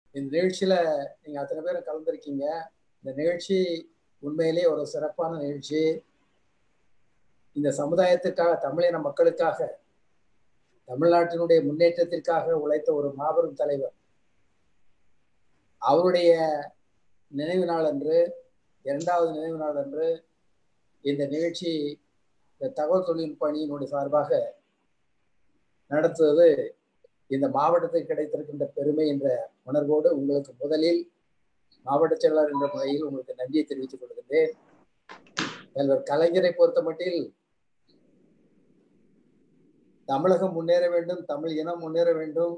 இந்த நிகழ்ச்சியில நீங்க அத்தனை பேரும் கலந்துருக்கீங்க இந்த நிகழ்ச்சி உண்மையிலே ஒரு சிறப்பான நிகழ்ச்சி இந்த சமுதாயத்துக்காக தமிழின மக்களுக்காக தமிழ்நாட்டினுடைய முன்னேற்றத்திற்காக உழைத்த ஒரு மாபெரும் தலைவர் அவருடைய நினைவு நாள் அன்று இரண்டாவது நினைவு நாள் அன்று இந்த நிகழ்ச்சி இந்த தகவல் தொழில்நுட்ப அணியினுடைய சார்பாக நடத்துவது இந்த மாவட்டத்துக்கு கிடைத்திருக்கின்ற பெருமை என்ற உணர்வோடு உங்களுக்கு முதலில் மாவட்ட செயலாளர் என்ற முறையில் உங்களுக்கு நன்றியை தெரிவித்துக் கொள்கின்றேன் தலைவர் கலைஞரை பொறுத்த மட்டில் தமிழகம் முன்னேற வேண்டும் தமிழ் இனம் முன்னேற வேண்டும்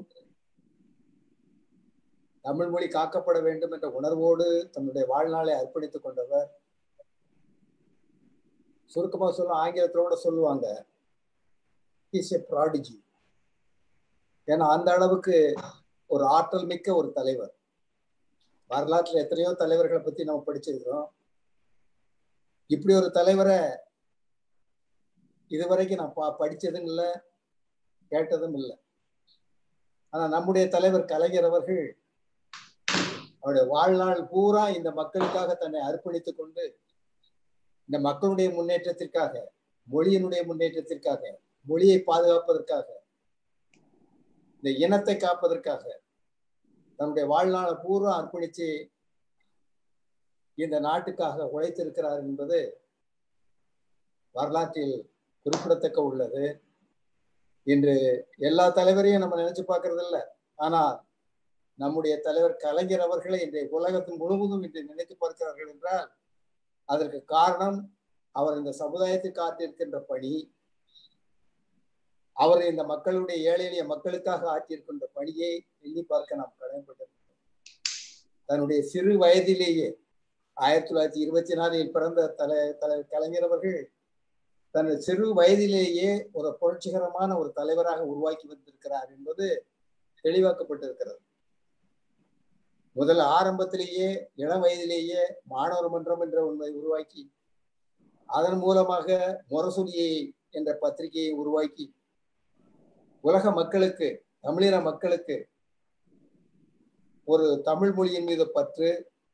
தமிழ் மொழி காக்கப்பட வேண்டும் என்ற உணர்வோடு தன்னுடைய வாழ்நாளை அர்ப்பணித்துக் கொண்டவர் சுருக்கமா சொல்ல ஆங்கிலத்தோட சொல்லுவாங்க இஸ் எ ப்ராடிஜி ஏன்னா அந்த அளவுக்கு ஒரு ஆற்றல் மிக்க ஒரு தலைவர் வரலாற்றில் எத்தனையோ தலைவர்களை பத்தி நம்ம படிச்சிருக்கிறோம் இப்படி ஒரு தலைவரை இதுவரைக்கும் நான் பா படிச்சதும் இல்லை கேட்டதும் இல்லை ஆனா நம்முடைய தலைவர் கலைஞர் அவர்கள் அவருடைய வாழ்நாள் பூரா இந்த மக்களுக்காக தன்னை அர்ப்பணித்துக் கொண்டு இந்த மக்களுடைய முன்னேற்றத்திற்காக மொழியினுடைய முன்னேற்றத்திற்காக மொழியை பாதுகாப்பதற்காக இந்த இனத்தை காப்பதற்காக தன்னுடைய வாழ்நாளை பூரா அர்ப்பணிச்சு இந்த நாட்டுக்காக உழைத்திருக்கிறார் என்பது வரலாற்றில் குறிப்பிடத்தக்க உள்ளது இன்று எல்லா தலைவரையும் நம்ம நினைச்சு பார்க்கறது இல்லை ஆனால் நம்முடைய தலைவர் கலைஞர் அவர்களை இன்றைய உலகத்தின் முழுவதும் இன்று நினைத்து பார்க்கிறார்கள் என்றால் அதற்கு காரணம் அவர் இந்த சமுதாயத்துக்கு ஆற்றியிருக்கின்ற பணி அவர் இந்த மக்களுடைய ஏழை எளிய மக்களுக்காக ஆற்றியிருக்கின்ற பணியை எண்ணி பார்க்க நாம் கடமைப்பட்டிருக்கிறோம் தன்னுடைய சிறு வயதிலேயே ஆயிரத்தி தொள்ளாயிரத்தி இருபத்தி நாலில் பிறந்த தலை தலை கலைஞர் அவர்கள் தனது சிறு வயதிலேயே ஒரு புரட்சிகரமான ஒரு தலைவராக உருவாக்கி வந்திருக்கிறார் என்பது தெளிவாக்கப்பட்டிருக்கிறது முதல் ஆரம்பத்திலேயே இளம் வயதிலேயே மாணவர் மன்றம் என்ற ஒன்றை உருவாக்கி அதன் மூலமாக முரசொலியை என்ற பத்திரிகையை உருவாக்கி உலக மக்களுக்கு தமிழின மக்களுக்கு ஒரு தமிழ் மொழியின் மீது பற்று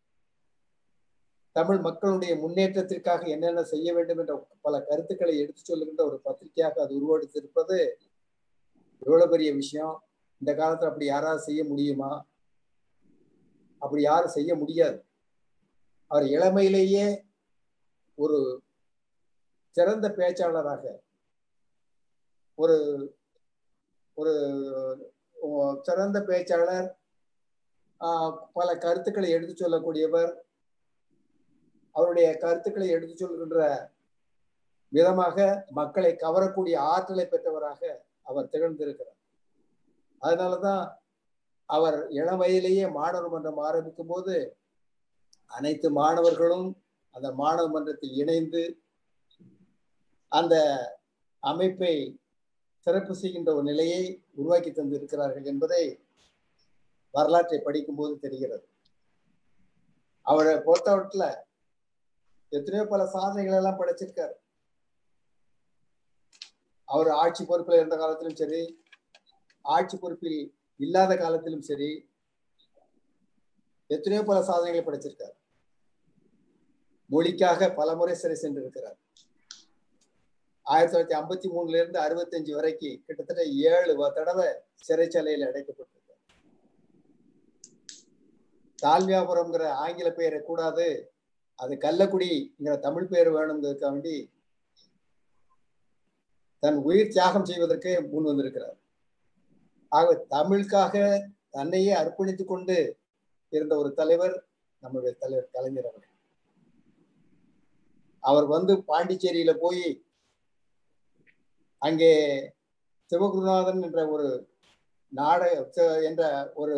தமிழ் மக்களுடைய முன்னேற்றத்திற்காக என்னென்ன செய்ய வேண்டும் என்ற பல கருத்துக்களை எடுத்து சொல்லுகின்ற ஒரு பத்திரிகையாக அது உருவெடுத்திருப்பது எவ்வளவு பெரிய விஷயம் இந்த காலத்துல அப்படி யாராவது செய்ய முடியுமா அப்படி யாரும் செய்ய முடியாது அவர் இளமையிலேயே ஒரு சிறந்த பேச்சாளராக ஒரு ஒரு சிறந்த பேச்சாளர் பல கருத்துக்களை எடுத்து சொல்லக்கூடியவர் அவருடைய கருத்துக்களை எடுத்து சொல்கின்ற விதமாக மக்களை கவரக்கூடிய ஆற்றலை பெற்றவராக அவர் திகழ்ந்திருக்கிறார் அதனாலதான் அவர் இளம் வயதிலேயே மாணவர் மன்றம் ஆரம்பிக்கும் போது அனைத்து மாணவர்களும் அந்த மாணவர் மன்றத்தில் இணைந்து அந்த அமைப்பை சிறப்பு செய்கின்ற ஒரு நிலையை உருவாக்கி தந்திருக்கிறார்கள் என்பதை வரலாற்றை படிக்கும் போது தெரிகிறது அவரை பொறுத்தவற்றில் எத்தனையோ பல சாதனைகள் எல்லாம் படைச்சிருக்காரு அவர் ஆட்சி பொறுப்பில் இருந்த காலத்திலும் சரி ஆட்சி பொறுப்பில் இல்லாத காலத்திலும் சரி எத்தனையோ பல சாதனைகளை படைச்சிருக்கார் மொழிக்காக பல முறை சிறை சென்றிருக்கிறார் ஆயிரத்தி தொள்ளாயிரத்தி ஐம்பத்தி மூணுல இருந்து அறுபத்தஞ்சு வரைக்கும் கிட்டத்தட்ட ஏழு தடவை சிறைச்சாலையில் அடைக்கப்பட்டிருக்கார் தாழ்வியாபுரம்ங்கிற ஆங்கில பெயரை கூடாது அது கள்ளக்குடிங்கிற தமிழ் பெயர் வேணுங்கிறதுக்காக வேண்டி தன் உயிர் தியாகம் செய்வதற்கு முன் வந்திருக்கிறார் ஆக தமிழுக்காக தன்னையே அர்ப்பணித்துக் கொண்டு இருந்த ஒரு தலைவர் நம்முடைய தலைவர் கலைஞர் அவர்கள் அவர் வந்து பாண்டிச்சேரியில போய் அங்கே சிவகுருநாதன் என்ற ஒரு நாடக என்ற ஒரு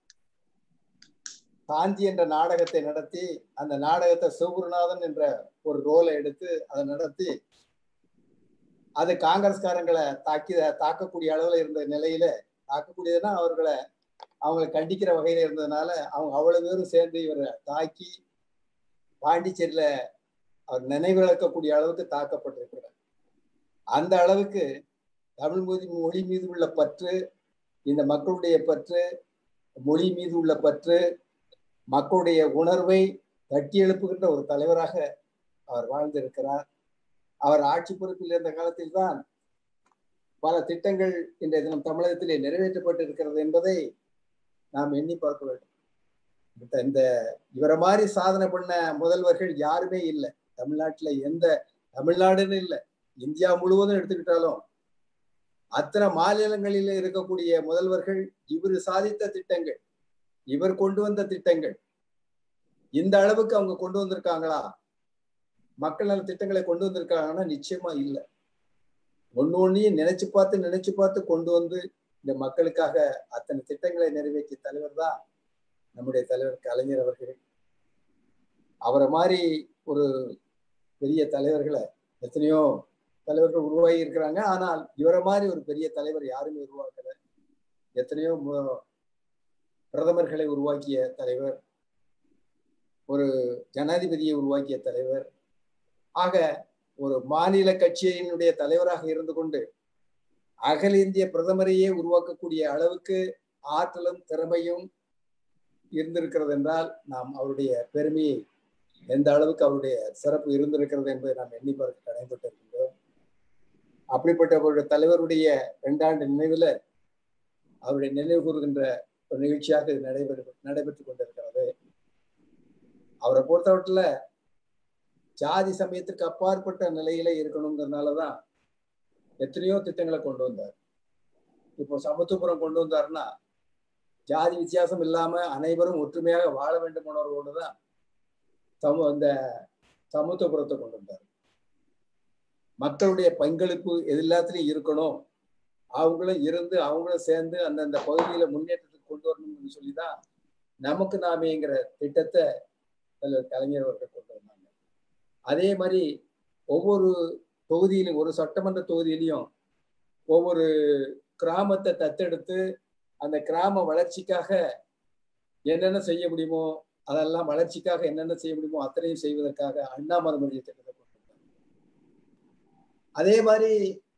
காஞ்சி என்ற நாடகத்தை நடத்தி அந்த நாடகத்தை சிவகுருநாதன் என்ற ஒரு ரோலை எடுத்து அதை நடத்தி அது காங்கிரஸ்காரங்களை தாக்கி தாக்கக்கூடிய அளவுல இருந்த நிலையில தாக்கக்கூடியதுன்னா அவர்களை அவங்களை கண்டிக்கிற வகையில இருந்ததுனால அவங்க அவ்வளவு பேரும் சேர்ந்து இவரை தாக்கி பாண்டிச்சேரியில அவர் நினைவிழக்கக்கூடிய அளவுக்கு தாக்கப்பட்டிருக்கிறார் அந்த அளவுக்கு தமிழ் மொழி மொழி மீது உள்ள பற்று இந்த மக்களுடைய பற்று மொழி மீது உள்ள பற்று மக்களுடைய உணர்வை தட்டி எழுப்புகின்ற ஒரு தலைவராக அவர் வாழ்ந்திருக்கிறார் அவர் ஆட்சி பொறுப்பில் இருந்த காலத்தில் தான் பல திட்டங்கள் இன்றைய தினம் தமிழகத்திலே நிறைவேற்றப்பட்டு இருக்கிறது என்பதை நாம் எண்ணி பார்க்க வேண்டும் இந்த இவரை மாதிரி சாதனை பண்ண முதல்வர்கள் யாருமே இல்லை தமிழ்நாட்டுல எந்த தமிழ்நாடுன்னு இல்லை இந்தியா முழுவதும் எடுத்துக்கிட்டாலும் அத்தனை மாநிலங்களில் இருக்கக்கூடிய முதல்வர்கள் இவர் சாதித்த திட்டங்கள் இவர் கொண்டு வந்த திட்டங்கள் இந்த அளவுக்கு அவங்க கொண்டு வந்திருக்காங்களா மக்கள் நல திட்டங்களை கொண்டு வந்திருக்காங்கன்னா நிச்சயமா இல்லை ஒன்னு ஒன்னையும் நினைச்சு பார்த்து நினைச்சு பார்த்து கொண்டு வந்து இந்த மக்களுக்காக அத்தனை திட்டங்களை நிறைவேற்றிய தலைவர் தான் நம்முடைய தலைவர் கலைஞர் அவர்கள் அவரை மாதிரி ஒரு பெரிய தலைவர்களை எத்தனையோ தலைவர்கள் உருவாகி இருக்கிறாங்க ஆனால் இவரை மாதிரி ஒரு பெரிய தலைவர் யாருமே உருவாக்கல எத்தனையோ பிரதமர்களை உருவாக்கிய தலைவர் ஒரு ஜனாதிபதியை உருவாக்கிய தலைவர் ஆக ஒரு மாநில கட்சியினுடைய தலைவராக இருந்து கொண்டு அகல இந்திய பிரதமரையே உருவாக்கக்கூடிய அளவுக்கு ஆற்றலும் திறமையும் இருந்திருக்கிறது என்றால் நாம் அவருடைய பெருமையை எந்த அளவுக்கு அவருடைய சிறப்பு இருந்திருக்கிறது என்பதை நாம் எண்ணி பார்க்க கடமைப்பட்டிருக்கின்றோம் அப்படிப்பட்ட ஒரு தலைவருடைய இரண்டாண்டு நினைவுல அவருடைய நினைவு கூறுகின்ற ஒரு நிகழ்ச்சியாக இது நடைபெறு நடைபெற்றுக் கொண்டிருக்கிறது அவரை பொறுத்தவற்றில் ஜாதி சமயத்திற்கு அப்பாற்பட்ட நிலையில இருக்கணுங்கிறதுனாலதான் எத்தனையோ திட்டங்களை கொண்டு வந்தார் இப்போ சமத்துவபுரம் கொண்டு வந்தாருன்னா ஜாதி வித்தியாசம் இல்லாம அனைவரும் ஒற்றுமையாக வாழ வேண்டும் உணர்வோடு தான் சம இந்த சமத்துவபுரத்தை கொண்டு வந்தார் மக்களுடைய பங்களிப்பு எது எல்லாத்துலயும் இருக்கணும் அவங்களும் இருந்து அவங்களும் சேர்ந்து அந்தந்த பகுதியில முன்னேற்றத்துக்கு கொண்டு வரணும்னு சொல்லிதான் நமக்கு நாமேங்கிற திட்டத்தை தலைவர் கலைஞர் அவர்கள் கொண்டு வந்தாங்க அதே மாதிரி ஒவ்வொரு தொகுதியிலும் ஒரு சட்டமன்ற தொகுதியிலையும் ஒவ்வொரு கிராமத்தை தத்தெடுத்து அந்த கிராம வளர்ச்சிக்காக என்னென்ன செய்ய முடியுமோ அதெல்லாம் வளர்ச்சிக்காக என்னென்ன செய்ய முடியுமோ அத்தனையும் செய்வதற்காக அண்ணா மறுமொழியை திட்டத்தை கொண்டு வந்தார் அதே மாதிரி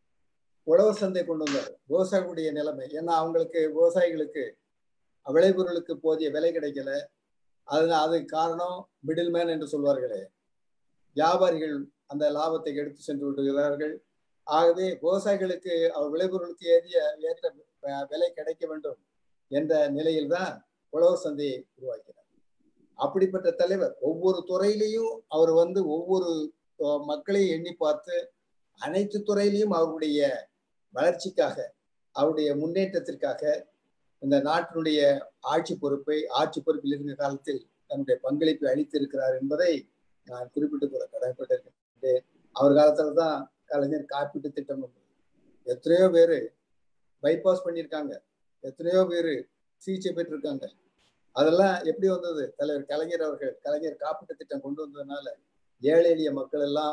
உழவர் சந்தை கொண்டு வந்தார் விவசாயிகளுடைய நிலைமை ஏன்னா அவங்களுக்கு விவசாயிகளுக்கு விளைபொருளுக்கு போதிய விலை கிடைக்கல அது அதுக்கு காரணம் மிடில் மேன் என்று சொல்வார்களே வியாபாரிகள் அந்த லாபத்தை எடுத்து சென்று விடுகிறார்கள் ஆகவே விவசாயிகளுக்கு அவர் விளைபொருளுக்கு ஏறிய ஏற்ற விலை கிடைக்க வேண்டும் என்ற நிலையில்தான் உழவர் சந்தையை உருவாக்கினார் அப்படிப்பட்ட தலைவர் ஒவ்வொரு துறையிலையும் அவர் வந்து ஒவ்வொரு மக்களையும் எண்ணி பார்த்து அனைத்து துறையிலையும் அவருடைய வளர்ச்சிக்காக அவருடைய முன்னேற்றத்திற்காக இந்த நாட்டினுடைய ஆட்சி பொறுப்பை ஆட்சி பொறுப்பில் இருந்த காலத்தில் தன்னுடைய பங்களிப்பை அளித்திருக்கிறார் என்பதை நான் குறிப்பிட்டு கூட கடமைப்பட்டிருக்கிறேன் அவர் காலத்துல தான் கலைஞர் காப்பீட்டு திட்டம் எத்தனையோ பேரு பைபாஸ் பண்ணியிருக்காங்க எத்தனையோ பேரு சிகிச்சை பெற்றிருக்காங்க அதெல்லாம் எப்படி வந்தது தலைவர் கலைஞர் அவர்கள் கலைஞர் காப்பீட்டு திட்டம் கொண்டு வந்ததுனால ஏழை எளிய மக்கள் எல்லாம்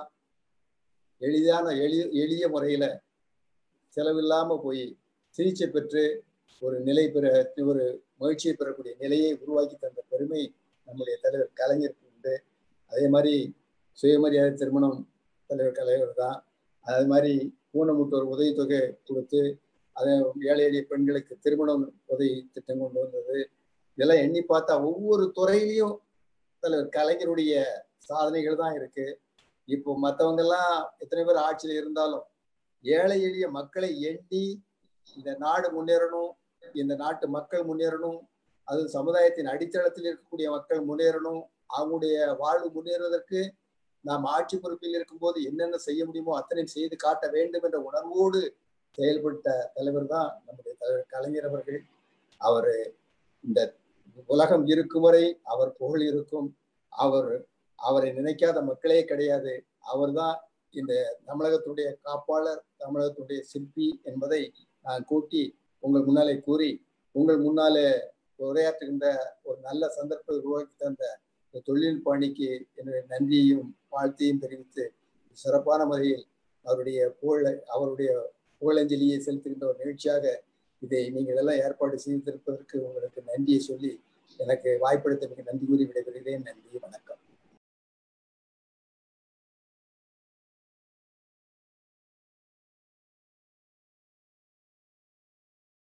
எளிதான எளிய எளிய முறையில செலவில்லாம போய் சிகிச்சை பெற்று ஒரு நிலை பெற ஒரு மகிழ்ச்சியை பெறக்கூடிய நிலையை உருவாக்கி தந்த பெருமை நம்முடைய தலைவர் கலைஞருக்கு உண்டு அதே மாதிரி சுயமரியாதை திருமணம் தலைவர் கலைவர் தான் அது மாதிரி ஊனமுட்டோர் உதவித்தொகை கொடுத்து அதை ஏழை எளிய பெண்களுக்கு திருமணம் உதவி திட்டம் கொண்டு வந்தது இதெல்லாம் எண்ணி பார்த்தா ஒவ்வொரு துறையிலையும் தலைவர் கலைஞருடைய சாதனைகள் தான் இருக்கு இப்போ மற்றவங்க எல்லாம் எத்தனை பேர் ஆட்சியில் இருந்தாலும் ஏழை எளிய மக்களை எண்ணி இந்த நாடு முன்னேறணும் இந்த நாட்டு மக்கள் முன்னேறணும் அது சமுதாயத்தின் அடித்தளத்தில் இருக்கக்கூடிய மக்கள் முன்னேறணும் அவங்களுடைய வாழ்வு முன்னேறுவதற்கு நாம் ஆட்சி பொறுப்பில் இருக்கும்போது என்னென்ன செய்ய முடியுமோ அத்தனையும் செய்து காட்ட வேண்டும் என்ற உணர்வோடு செயல்பட்ட தலைவர் தான் நம்முடைய தலைவர் கலைஞர் அவர்கள் அவர் இந்த உலகம் இருக்கும் வரை அவர் புகழ் இருக்கும் அவர் அவரை நினைக்காத மக்களே கிடையாது அவர்தான் இந்த தமிழகத்துடைய காப்பாளர் தமிழகத்துடைய சிற்பி என்பதை நான் கூட்டி உங்கள் முன்னாலே கூறி உங்கள் முன்னாலே உரையாற்றுகின்ற ஒரு நல்ல சந்தர்ப்பத்தை உருவாக்கி தந்த தொழில்நுட்ப அணிக்கு என்னுடைய நன்றியையும் வாழ்த்தையும் தெரிவித்து சிறப்பான முறையில் அவருடைய புகழ அவருடைய புகழஞ்சலியை செலுத்துகின்ற ஒரு நிகழ்ச்சியாக இதை நீங்கள் எல்லாம் ஏற்பாடு செய்திருப்பதற்கு உங்களுக்கு நன்றியை சொல்லி எனக்கு வாய்ப்பளித்த மிக நன்றி கூறி விடைபெறுகிறேன் நன்றி வணக்கம்